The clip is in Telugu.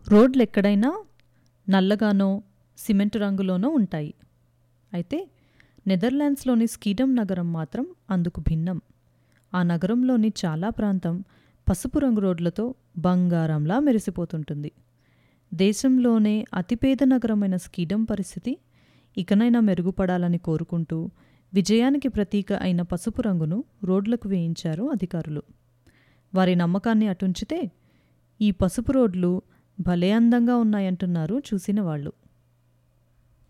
రోడ్లు ఎక్కడైనా నల్లగానో సిమెంట్ రంగులోనో ఉంటాయి అయితే నెదర్లాండ్స్లోని స్కీడమ్ నగరం మాత్రం అందుకు భిన్నం ఆ నగరంలోని చాలా ప్రాంతం పసుపు రంగు రోడ్లతో బంగారంలా మెరిసిపోతుంటుంది దేశంలోనే అతిపేద నగరమైన స్కీడమ్ పరిస్థితి ఇకనైనా మెరుగుపడాలని కోరుకుంటూ విజయానికి ప్రతీక అయిన పసుపు రంగును రోడ్లకు వేయించారు అధికారులు వారి నమ్మకాన్ని అటుంచితే ఈ పసుపు రోడ్లు భలే అందంగా ఉన్నాయంటున్నారు చూసిన వాళ్ళు